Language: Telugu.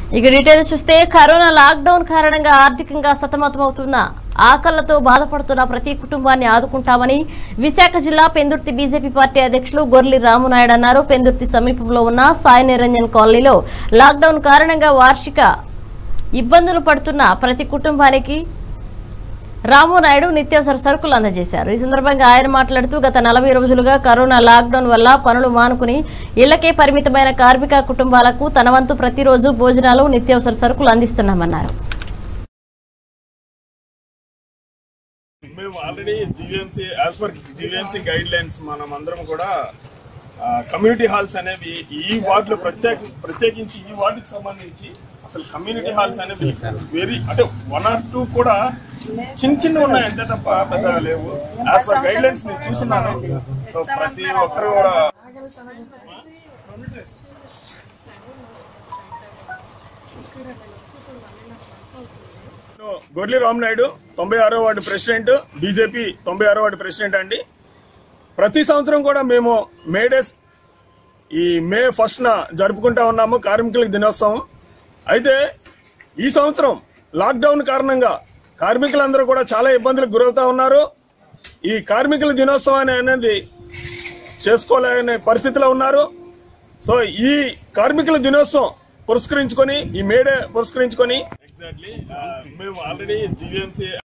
ఇక డీటెయిల్స్ చూస్తే కరోనా లాక్డౌన్ కారణంగా ఆర్థికంగా సతమతమవుతున్న ఆకళ్లతో బాధపడుతున్న ప్రతి కుటుంబాన్ని ఆదుకుంటామని విశాఖ జిల్లా పెందుర్తి బీజేపీ పార్టీ అధ్యక్షులు గొర్లి రామునాయుడు అన్నారు పెందుర్తి సమీపంలో ఉన్న సాయి నిరంజన్ కాలనీలో లాక్డౌన్ కారణంగా వార్షిక ఇబ్బందులు పడుతున్న ప్రతి కుటుంబానికి రామునాయుడు నిత్యావసర సరుకులు అందజేశారు ఈ సందర్భంగా ఆయన మాట్లాడుతూ గత నలభై రోజులుగా కరోనా లాక్డౌన్ వల్ల పనులు మానుకుని ఇళ్లకే పరిమితమైన కార్మిక కుటుంబాలకు తన వంతు ప్రతిరోజు భోజనాలు నిత్యావసర సరుకులు అందిస్తున్నామన్నారు మేము already GVMC as per GVMC guidelines మనం అందరం కూడా కమ్యూనిటీ హాల్స్ అనేవి ఈ వార్డులో ప్రత్యేక ప్రత్యేకించి ఈ వార్డుకి సంబంధించి అసలు కమ్యూనిటీ హాల్స్ అనేవి వెరీ అంటే వన్ ఆర్ టూ కూడా చిన్న చిన్న ఉన్నాయి అంతే తప్ప పెద్దగా లేవు యాజ్ పర్ గైడ్ లైన్స్ నేను చూస్తున్నాను సో ప్రతి ఒక్కరు కూడా గొర్లి రామనాయుడు తొంభై ఆరో వార్డు ప్రెసిడెంట్ బీజేపీ తొంభై ఆరో వార్డు ప్రెసిడెంట్ అండి ప్రతి సంవత్సరం కూడా మేము మేడేస్ ఈ మే ఫస్ట్ న జరుపుకుంటా ఉన్నాము కార్మికుల దినోత్సవం అయితే ఈ సంవత్సరం లాక్డౌన్ కారణంగా కార్మికులందరూ కూడా చాలా ఇబ్బందులకు గురవుతా ఉన్నారు ఈ కార్మికుల దినోత్సవాన్ని అనేది చేసుకోలేని పరిస్థితిలో ఉన్నారు సో ఈ కార్మికుల దినోత్సవం పురస్కరించుకొని ఈ మేడే పురస్కరించుకొని ఎగ్జాక్ట్లీ మేము ఆల్రెడీ జీవీఎంసీ